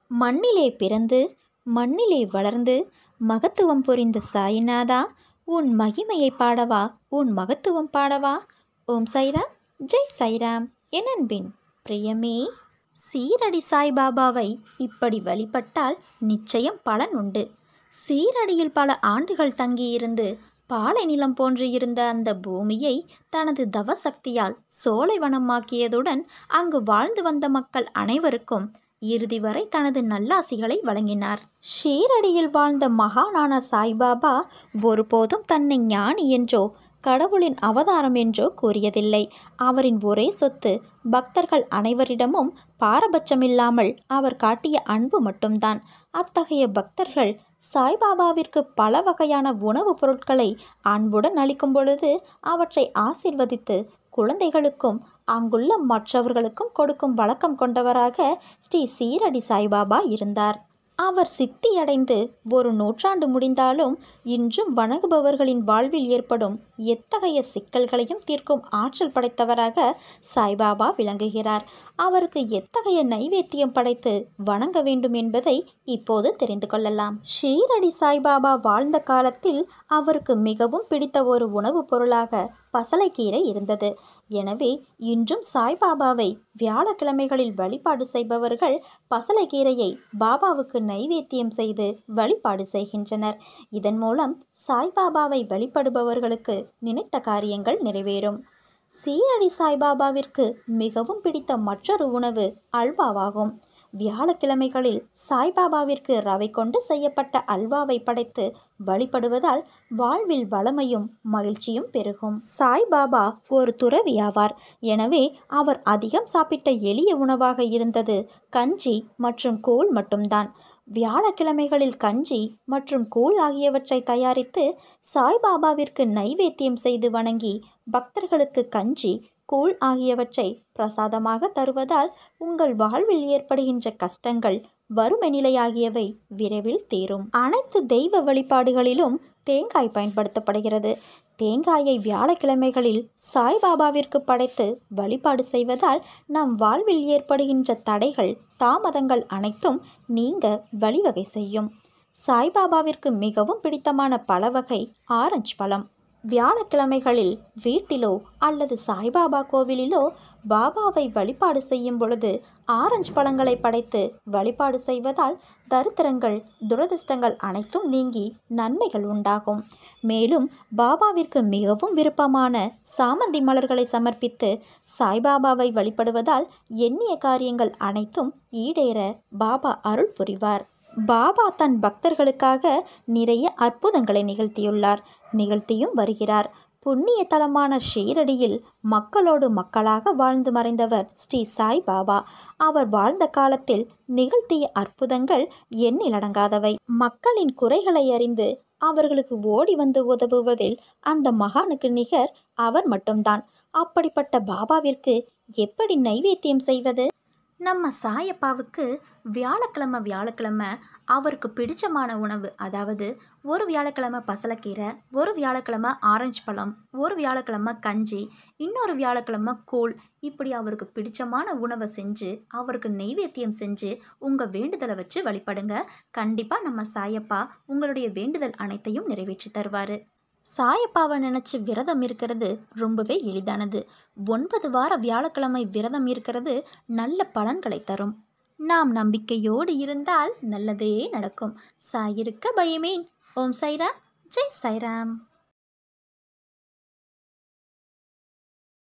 மண்ணிலே பிறந்து மண்ணிலே வளர்ந்து மகத்துவம் புரிந்த சாய்நாதா உன் மகிமையை பாடவா உன் மகத்துவம் பாடவா ஓம் சைராம் ஜெய் சைராம் என் அன்பின் பிரியமே சீரடி சாய்பாபாவை இப்படி வழிபட்டால் நிச்சயம் பலன் உண்டு சீரடியில் பல ஆண்டுகள் தங்கியிருந்து பாலை நிலம் போன்று இருந்த அந்த பூமியை தனது தவசக்தியால் சோலைவனமாக்கியதுடன் அங்கு வாழ்ந்து வந்த மக்கள் அனைவருக்கும் இறுதி வரை தனது நல்லாசிகளை வழங்கினார் ஷீரடியில் வாழ்ந்த மகானான சாய்பாபா ஒருபோதும் தன்னை ஞானி என்றோ கடவுளின் அவதாரம் என்றோ கூறியதில்லை அவரின் ஒரே சொத்து பக்தர்கள் அனைவரிடமும் பாரபட்சமில்லாமல் அவர் காட்டிய அன்பு மட்டும்தான் அத்தகைய பக்தர்கள் சாய்பாபாவிற்கு பல வகையான உணவுப் பொருட்களை அன்புடன் அளிக்கும் பொழுது அவற்றை ஆசிர்வதித்து குழந்தைகளுக்கும் அங்குள்ள மற்றவர்களுக்கும் கொடுக்கும் வழக்கம் கொண்டவராக ஸ்ரீ சீரடி சாய்பாபா இருந்தார் அவர் சித்தியடைந்து ஒரு நூற்றாண்டு முடிந்தாலும் இன்றும் வணங்குபவர்களின் வாழ்வில் ஏற்படும் எத்தகைய சிக்கல்களையும் தீர்க்கும் ஆற்றல் படைத்தவராக சாய்பாபா விளங்குகிறார் அவருக்கு எத்தகைய நைவேத்தியம் படைத்து வணங்க வேண்டும் என்பதை இப்போது தெரிந்து கொள்ளலாம் ஷீரடி சாய்பாபா வாழ்ந்த காலத்தில் அவருக்கு மிகவும் பிடித்த ஒரு உணவுப் பொருளாக பசலைக்கீரை இருந்தது எனவே இன்றும் சாய்பாபாவை வியாழக்கிழமைகளில் வழிபாடு செய்பவர்கள் பசலைக்கீரையை பாபாவுக்கு நைவேத்தியம் செய்து வழிபாடு செய்கின்றனர் இதன் மூலம் சாய்பாபாவை வழிபடுபவர்களுக்கு நினைத்த காரியங்கள் நிறைவேறும் சீரடி சாய்பாபாவிற்கு மிகவும் பிடித்த மற்றொரு உணவு அல்வாவாகும் வியாழக்கிழமைகளில் சாய்பாபாவிற்கு ரவை கொண்டு செய்யப்பட்ட அல்வாவை படைத்து வழிபடுவதால் வாழ்வில் வளமையும் மகிழ்ச்சியும் பெருகும் சாய்பாபா ஒரு துறவியாவார் எனவே அவர் அதிகம் சாப்பிட்ட எளிய உணவாக இருந்தது கஞ்சி மற்றும் கூழ் மட்டும்தான் வியாழக்கிழமைகளில் கஞ்சி மற்றும் கூழ் ஆகியவற்றை தயாரித்து சாய்பாபாவிற்கு நைவேத்தியம் செய்து வணங்கி பக்தர்களுக்கு கஞ்சி கூழ் ஆகியவற்றை பிரசாதமாக தருவதால் உங்கள் வாழ்வில் ஏற்படுகின்ற கஷ்டங்கள் வறுமை நிலை ஆகியவை விரைவில் தீரும் அனைத்து தெய்வ வழிபாடுகளிலும் தேங்காய் பயன்படுத்தப்படுகிறது தேங்காயை வியாழக்கிழமைகளில் சாய்பாபாவிற்கு படைத்து வழிபாடு செய்வதால் நம் வாழ்வில் ஏற்படுகின்ற தடைகள் தாமதங்கள் அனைத்தும் நீங்க வழிவகை செய்யும் சாய்பாபாவிற்கு மிகவும் பிடித்தமான பல வகை ஆரஞ்சு பழம் வியாழக்கிழமைகளில் வீட்டிலோ அல்லது சாய்பாபா கோவிலிலோ பாபாவை வழிபாடு செய்யும் பொழுது ஆரஞ்சு பழங்களை படைத்து வழிபாடு செய்வதால் தரித்திரங்கள் துரதிர்ஷ்டங்கள் அனைத்தும் நீங்கி நன்மைகள் உண்டாகும் மேலும் பாபாவிற்கு மிகவும் விருப்பமான சாமந்தி மலர்களை சமர்ப்பித்து சாய்பாபாவை வழிபடுவதால் எண்ணிய காரியங்கள் அனைத்தும் ஈடேற பாபா அருள் புரிவார் பாபா தன் பக்தர்களுக்காக நிறைய அற்புதங்களை நிகழ்த்தியுள்ளார் நிகழ்த்தியும் வருகிறார் புண்ணிய தலமான ஷீரடியில் மக்களோடு மக்களாக வாழ்ந்து மறைந்தவர் ஸ்ரீ சாய் பாபா அவர் வாழ்ந்த காலத்தில் நிகழ்த்திய அற்புதங்கள் எண்ணிலடங்காதவை மக்களின் குறைகளை அறிந்து அவர்களுக்கு ஓடி வந்து உதவுவதில் அந்த மகானுக்கு நிகர் அவர் மட்டும்தான் அப்படிப்பட்ட பாபாவிற்கு எப்படி நைவேத்தியம் செய்வது நம்ம சாயப்பாவுக்கு வியாழக்கிழமை வியாழக்கிழமை அவருக்கு பிடிச்சமான உணவு அதாவது ஒரு வியாழக்கிழமை பசலைக்கீரை ஒரு வியாழக்கிழமை ஆரஞ்சு பழம் ஒரு வியாழக்கிழமை கஞ்சி இன்னொரு வியாழக்கிழமை கூழ் இப்படி அவருக்கு பிடிச்சமான உணவை செஞ்சு அவருக்கு நெய்வேத்தியம் செஞ்சு உங்கள் வேண்டுதலை வச்சு வழிபடுங்க கண்டிப்பாக நம்ம சாயப்பா உங்களுடைய வேண்டுதல் அனைத்தையும் நிறைவேற்றி தருவார் சாயப்பாவை நினச்சி விரதம் இருக்கிறது ரொம்பவே எளிதானது ஒன்பது வார வியாழக்கிழமை விரதம் இருக்கிறது நல்ல பலன்களை தரும் நாம் நம்பிக்கையோடு இருந்தால் நல்லதே நடக்கும் சாயிருக்க பயமேன் ஓம் சைராம் ஜெய் சைராம்